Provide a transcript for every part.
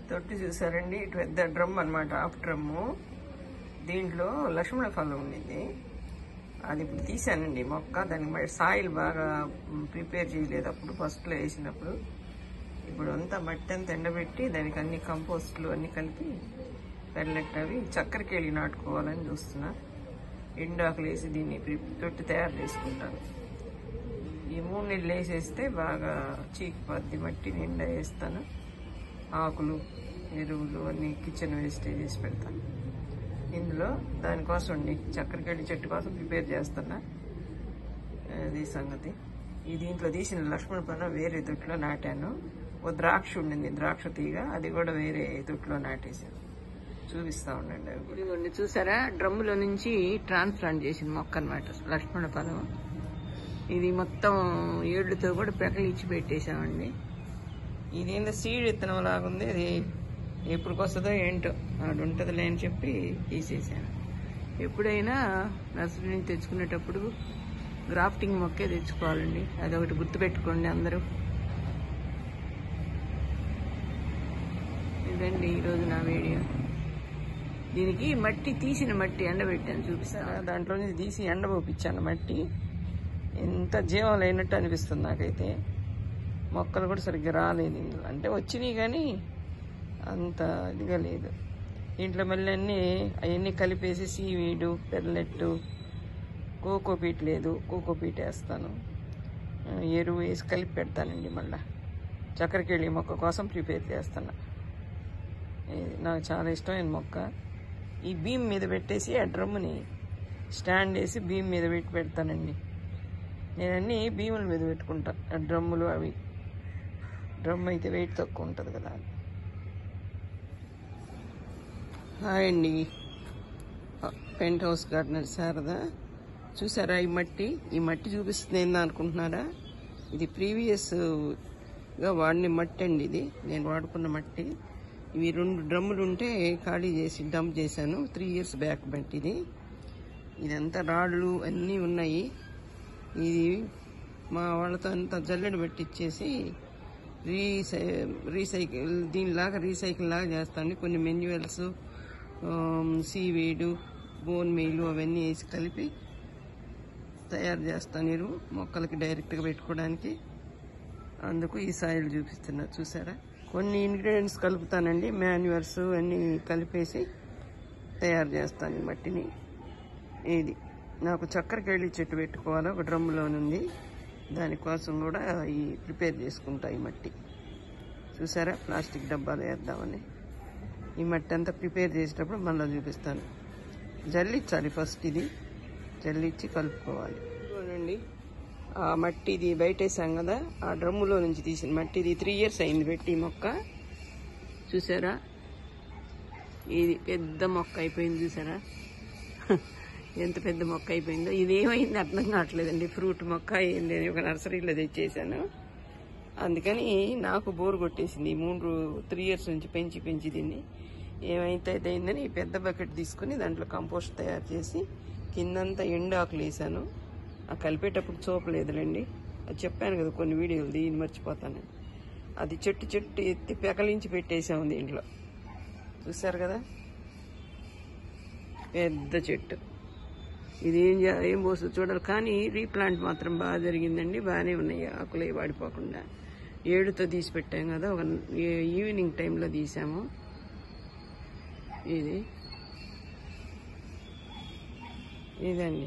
తొట్టి చూసారండి ఇటు పెద్ద డ్రమ్ అనమాట హాఫ్ డ్రమ్ము దీంట్లో లక్ష్మణ ఫలం ఉండింది అది ఇప్పుడు తీసానండి మొక్క దానికి మరి సాయిల్ బాగా ప్రిపేర్ చేయలేదు అప్పుడు ఫస్ట్లో వేసినప్పుడు ఇప్పుడు అంతా మట్టి అంతా ఎండబెట్టి దానికి అన్ని కంపోస్ట్లు అన్ని కలిపి పెరలెట్ అవి చక్కెరకేళి నాటుకోవాలని చూస్తున్నా ఎండాకులు వేసి దీన్ని ప్రి- తొట్టి తయారు చేసుకుంటాను ఈ మూడు నీళ్ళు వేసేస్తే బాగా చీకిపోద్ది మట్టి నిండా వేస్తాను ఆకులు ఎరువులు అన్ని కిచెన్ వేస్టేజ్ చేసి పెడతాను ఇందులో దానికోసం అండి చక్కెరకేళి చెట్టు కోసం ప్రిపేర్ చేస్తున్నా అది సంగతి ఈ దీంట్లో తీసిన లక్ష్మణ పన వేరే తొట్టులో నాటాను ఓ ద్రాక్ష ఉండింది ద్రాక్ష తీగ అది కూడా వేరే తొట్టులో నాటేశాను చూపిస్తా ఉండండి అవి ఇదిగోండి చూసారా డ్రమ్ములో నుంచి ట్రాన్స్ప్లాంట్ చేసిన మొక్క అనమాట లక్ష్మణ ఫలం ఇది మొత్తం ఏళ్లతో కూడా పెకలిచ్చి పెట్టేశామండి ఇదేందో సీడ్ విత్తనం లాగుంది అది ఎప్పుడు వస్తుందో ఏంటో ఆడు ఉంటుందిలే అని చెప్పి తీసేసాను ఎప్పుడైనా నర్సరీ నుంచి తెచ్చుకునేటప్పుడు గ్రాఫ్టింగ్ మొక్కే తెచ్చుకోవాలండి అదొకటి గుర్తుపెట్టుకోండి అందరూ ఇదండి ఈరోజు నా వీడియో దీనికి మట్టి తీసిన మట్టి ఎండబెట్టాను చూపిస్తాను దాంట్లో నుంచి తీసి ఎండబోపించాను మట్టి ఎంత జీవం లేనట్టు అనిపిస్తుంది నాకైతే మొక్కలు కూడా సరిగ్గా రాలేదు ఇందులో అంటే వచ్చినాయి కానీ అంత ఇదిగా లేదు దీంట్లో మళ్ళీ అన్నీ అవన్నీ కలిపేసి సీవీడు పెర్లెట్టు కోకోపీట్ లేదు కోకోపీట్ వేస్తాను ఆ, ఎరువు వేసి కలిపి పెడతానండి మళ్ళా చక్కెరకేళి మొక్క కోసం ప్రిపేర్ చేస్తాను ఇది నాకు చాలా ఇష్టమైన మొక్క ఈ బీమ్ మీద పెట్టేసి ఆ డ్రమ్ని స్టాండ్ వేసి బీమ్ మీద పెట్టి పెడతానండి నేను అన్ని బీముల మీద పెట్టుకుంటా ఆ డ్రమ్ములు అవి డ్రమ్ అయితే వెయిట్ తక్కువ ఉంటుంది కదా హాయ్ అండి పెంట్ హౌస్ గార్డెనర్ శారదా చూసారా ఈ మట్టి ఈ మట్టి చూపిస్తుంది ఏందా అనుకుంటున్నారా ఇది ప్రీవియస్గా వాడిన మట్టి అండి ఇది నేను వాడుకున్న మట్టి ఇవి రెండు డ్రమ్ములు ఉంటే ఖాళీ చేసి డంప్ చేశాను త్రీ ఇయర్స్ బ్యాక్ మట్టి ఇది ఇదంతా రాళ్ళు అన్నీ ఉన్నాయి ఇది మా వాళ్ళతో అంతా జల్లెడ పెట్టిచ్చేసి రీసై రీసైకిల్ దీనిలాగా రీసైకిల్ లాగా చేస్తాను కొన్ని మెన్యువల్స్ సీవీడు బోన్ మెయిలు అవన్నీ వేసి కలిపి తయారు చేస్తాను మీరు మొక్కలకి డైరెక్ట్గా పెట్టుకోవడానికి అందుకు ఈ సాయిల్ చూపిస్తున్నా చూసారా కొన్ని ఇంగ్రీడియంట్స్ కలుపుతానండి మాన్యువర్స్ అన్నీ కలిపేసి తయారు చేస్తాను ఈ మట్టిని ఇది నాకు చక్కెరకేళి చెట్టు పెట్టుకోవాలి ఒక డ్రమ్ములోనుంది దానికోసం కూడా ఈ ప్రిపేర్ చేసుకుంటా ఈ మట్టి చూసారా ప్లాస్టిక్ డబ్బాలు వేద్దామని ఈ మట్టి అంతా ప్రిపేర్ చేసేటప్పుడు మళ్ళీ చూపిస్తాను జల్లించాలి ఫస్ట్ ఇది జల్లిచ్చి కలుపుకోవాలి చూడండి ఆ మట్టి ఇది బయటేసాం కదా ఆ డ్రమ్ములో నుంచి తీసిన మట్టి ఇది త్రీ ఇయర్స్ అయింది పెట్టి ఈ మొక్క చూసారా ఇది పెద్ద మొక్క అయిపోయింది చూసారా ఎంత పెద్ద మొక్క అయిపోయిందో ఇది ఏమైంది అర్థం కావట్లేదండి ఫ్రూట్ మొక్క ఏంది అని ఒక నర్సరీలో తెచ్చేసాను అందుకని నాకు బోర్ కొట్టేసింది ఈ మూడు త్రీ ఇయర్స్ నుంచి పెంచి పెంచి దీన్ని ఏమైతే అయిందని ఈ పెద్ద బకెట్ తీసుకుని దాంట్లో కంపోస్ట్ తయారు చేసి కిందంతా ఎండు ఆకులు వేసాను ఆ కలిపేటప్పుడు చూపలేదులేండి అది చెప్పాను కదా కొన్ని వీడియోలు దీన్ని మర్చిపోతాను అది చెట్టు చెట్టు ఎత్తి పెకలించి పెట్టేసాము దీంట్లో చూసారు కదా పెద్ద చెట్టు ఇది ఏం చే- ఏం పోస్తుంది చూడాలి కానీ రీప్లాంట్ మాత్రం బాగా జరిగిందండి బాగానే ఉన్నాయి ఆకులు ఏవి వాడిపోకుండా ఏడుతో తీసి పెట్టాం కదా ఒక ఏ- ఈవినింగ్ టైంలో తీసాము ఇది ఇదండి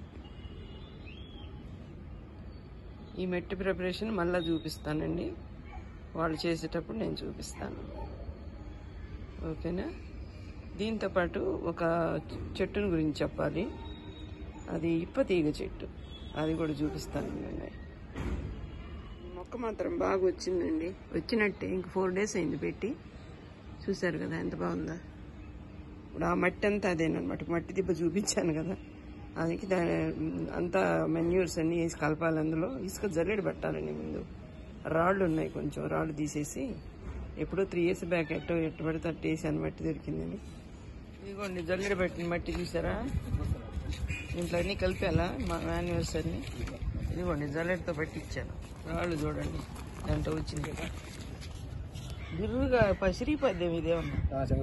ఈ మెట్టి ప్రిపరేషన్ మళ్ళీ చూపిస్తానండి వాళ్ళు చేసేటప్పుడు నేను చూపిస్తాను ఓకేనా దీంతో పాటు ఒక చెట్టుని గురించి చెప్పాలి అది ఇప్పతీగ చెట్టు అది కూడా చూపిస్తాను నేను మొక్క మాత్రం బాగా వచ్చిందండి వచ్చినట్టే ఇంక ఫోర్ డేస్ అయింది పెట్టి చూశారు కదా ఎంత బాగుందా ఇప్పుడు ఆ మట్టి అంతా అదేనమాట మట్టి దిబ్బ చూపించాను కదా అందుకే దాని అంతా మెన్యూర్స్ అన్ని వేసి కలపాలి అందులో ఇసుక జల్లెడ పెట్టాలండి ముందు రాళ్ళు ఉన్నాయి కొంచెం రాళ్ళు తీసేసి ఎప్పుడో త్రీ ఇయర్స్ బ్యాక్ ఎట్టో ఎట్టు పడితే అట్టు వేసాను మట్టి దొరికిందని ఇదిగోండి జల్లెడ పెట్టిన మట్టి చూసారా ఇంట్లో అన్ని కలిపేలా మా మాన్యువల్స్ అన్ని ఇదిగోండి జల్లెడతో పట్టించాను రాళ్ళు చూడండి దాంట్లో వచ్చింది బిర్రుగా పసిరిపోద్దేమి ఇదేమన్నా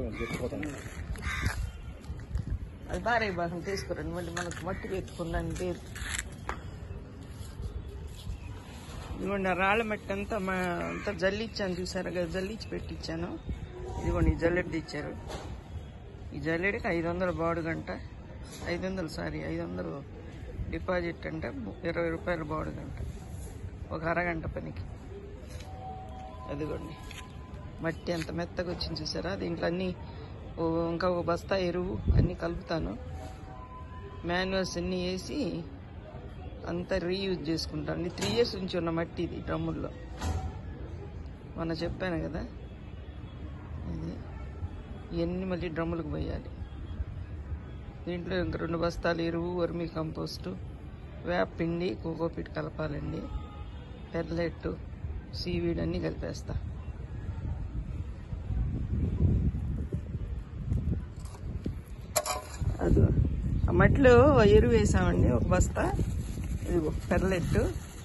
అది భారీ భాగం తీసుకురండి మళ్ళీ మనకు మట్టి ఎత్తుకుందంటే ఇదిగోండి ఆ రాళ్ళ మట్టి అంతా మా అంతా జల్లిచ్చాను చూసారు కదా జల్లిచ్చి పెట్టించాను ఇదిగోండి ఈ జల్లెడ ఇచ్చారు ఈ జల్లెడకి ఐదు వందల బాడు గంట ఐదు వందలు సారీ ఐదు వందలు డిపాజిట్ అంటే ము- ఇరవై రూపాయల బాడు గంట ఒక అరగంట పనికి అదిగోండి మట్టి ఎంత మెత్తగా వచ్చింది చూసారా దీంట్లో అన్ని ఓ ఇంకా ఒక బస్తా ఎరువు అన్నీ కలుపుతాను మాన్యువల్స్ అన్నీ వేసి అంతా రీయూజ్ చేసుకుంటాను త్రీ ఇయర్స్ నుంచి ఉన్న మట్టి ఇది డ్రమ్ముల్లో మొన్న చెప్పాను కదా ఇది ఇవన్నీ మళ్ళీ డ్రమ్ములకు పోయాలి దీంట్లో ఇంక రెండు బస్తాలు ఎరువు వర్మీ కంపోస్టు వేప పిండి కోకోపీట్ కలపాలండి పెర్లెట్ సీవీడ్ అన్నీ కలిపేస్తా అది ఆ మట్టిలో ఎరువు వేసామండి ఒక బస్తా ఇదిగో పెర్లెట్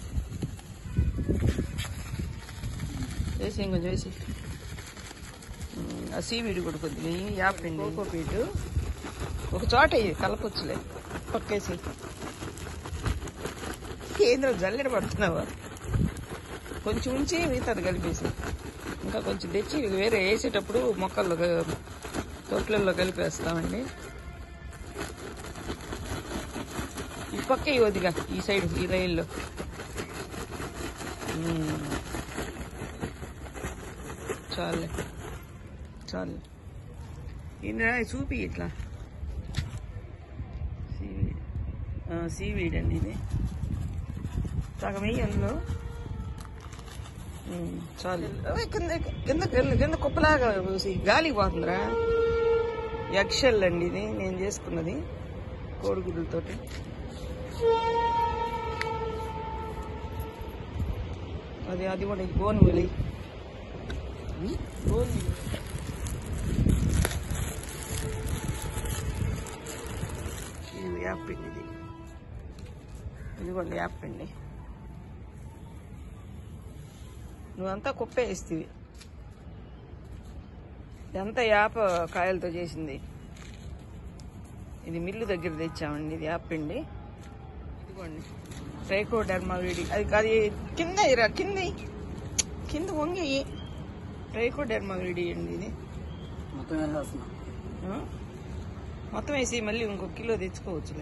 వేసి ఇంకొంచెం వేసి ఉమ్, ఆ సీవీడి కూడా కొద్దిగా యాపిండి కోకోపీటు ఒక చోట ఇవి కలపొచ్చులే పక్కేసి కేంద్రం జల్లెడ పడుతున్నావా కొంచెం ఉంచి మిగతాది కలిపేసి ఇంకా కొంచెం తెచ్చి వేరే వేసేటప్పుడు మొక్కల్లో క- తొట్లల్లో కలిపేస్తామండి ఈ పక్క ఈ వదిగా ఈ సైడ్ ఈ రైల్లో మ్మ్. చాలే చాలు ఇంద్రా చూపి ఇట్లా సీవీడ్ ఆ, సీవీడ్ అండి ఇది సగం వెయ్యి అందులో మ్మ్, చాలు ఓయ్, కింద కింద కింద కింద కుప్పలాగా ఈ గాలికి పోతుందిరా యక్షల్ అండి ఇది నేను చేసుకున్నది కోడిగుడ్లతోటి అది అది కూడా గోను వెలి గోను ఇది యాపిండి ఇది ఇదిగోండి యాపిండి నువ్వంతా కుప్పే వేస్తీవి ఇదంతా యాప కాయలతో చేసింది ఇది మిల్లు దగ్గర తెచ్చామండి ఇది యాపిండి ఇదిగోండి ట్రైకోడర్మా వీడి అది అది కింద ఇరా కింద కింద వంగి ట్రైకోడర్మా వీడి అండి ఇది మొత్తం వేసేస్తున్నా ఆ? మొత్తం వేసి మళ్ళీ ఇంకో కిలో తెచ్చుకోవచ్చులే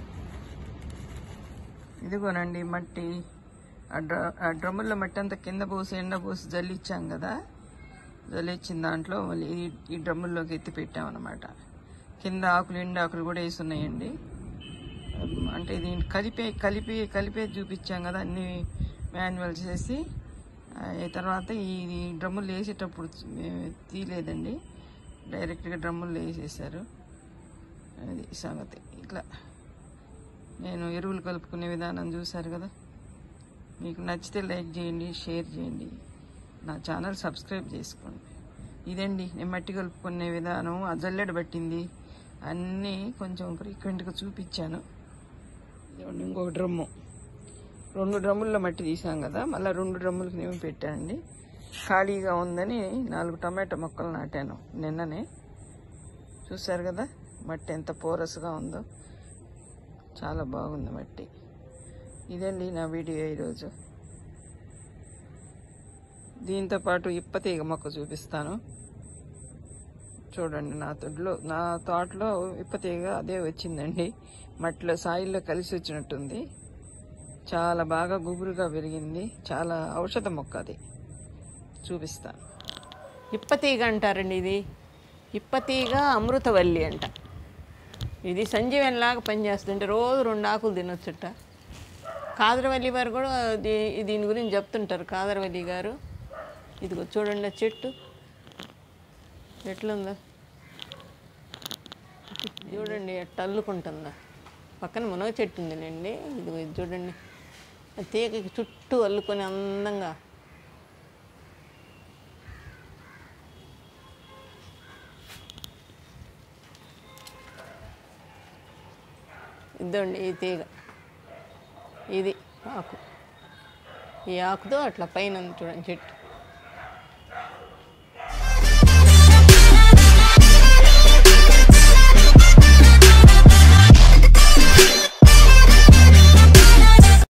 ఇదిగోనండి మట్టి ఆ డ్ర ఆ డ్రమ్ముల్లో మట్టి అంతా కింద పోసి ఎండ పోసి జల్లిచ్చాం కదా జల్లిచ్చిన దాంట్లో మళ్ళీ ఈ- ఈ డ్రమ్ముల్లోకి ఎత్తి పెట్టామన్నమాట కింద ఆకులు ఎండు ఆకులు కూడా వేసి ఉన్నాయండి అంటే దీన్ని కలిపే కలిపి కలిపే చూపించాం కదా అన్ని మాన్యువల్స్ చేసి ఆ, ఈ తర్వాత ఈ ఈ డ్రమ్ములు వేసేటప్పుడు మేము తీయలేదండి డైరెక్ట్గా డ్రమ్ములు వేసేసారు అది సంగతి ఇట్లా నేను ఎరువులు కలుపుకునే విధానం చూశారు కదా మీకు నచ్చితే లైక్ చేయండి షేర్ చేయండి నా ఛానల్ సబ్స్క్రైబ్ చేసుకోండి ఇదండి నేను మట్టి కలుపుకునే విధానం ఆ జల్లెడ పట్టింది అన్నీ కొంచెం ఫ్రీక్వెంట్గా చూపించాను ఇదిగోండి ఇంకొక డ్రమ్ము రెండు డ్రమ్ముల్లో మట్టి తీసాం కదా మళ్ళీ రెండు డ్రమ్ములకి నేను పెట్టానండి ఖాళీగా ఉందని నాలుగు టమాటా మొక్కలు నాటాను నిన్ననే చూశారు కదా మట్టి ఎంత పోరస్గా ఉందో చాలా బాగుంది మట్టి ఇదండి నా వీడియో ఈరోజు దీంతో పాటు ఇప్పతీగ మొక్క చూపిస్తాను చూడండి నా తొడ్లో నా తోటలో ఇప్పతీగ అదే వచ్చిందండి మట్టిలో సాయిల్లో కలిసి వచ్చినట్టుంది చాలా బాగా గుబురుగా పెరిగింది చాలా ఔషధ మొక్క అది చూపిస్తాను ఇప్పతీగ అంటారండి ఇది ఇప్పతీగ అమృతవల్లి అంట ఇది సంజీవనిలాగా పనిచేస్తుంటే రోజు రెండు ఆకులు తినొచ్చుట కాదరవల్లి వారు కూడా దీ- దీని గురించి చెప్తుంటారు కాదరవల్లి గారు ఇదిగో చూడండి ఆ చెట్టు ఎట్లుందో చూడండి ఎట్ట అల్లుకుంటుందా పక్కన మునగ చెట్టు ఉందిలేండి ఇదిగో ఇది చూడండి ఆ తీగకి చుట్టూ అల్లుకొని అందంగా ఇదండి ఈ తీగ ఇది ఆకు ఈ ఆకుతో అట్లా పైన ఉంది చూడండి చెట్టు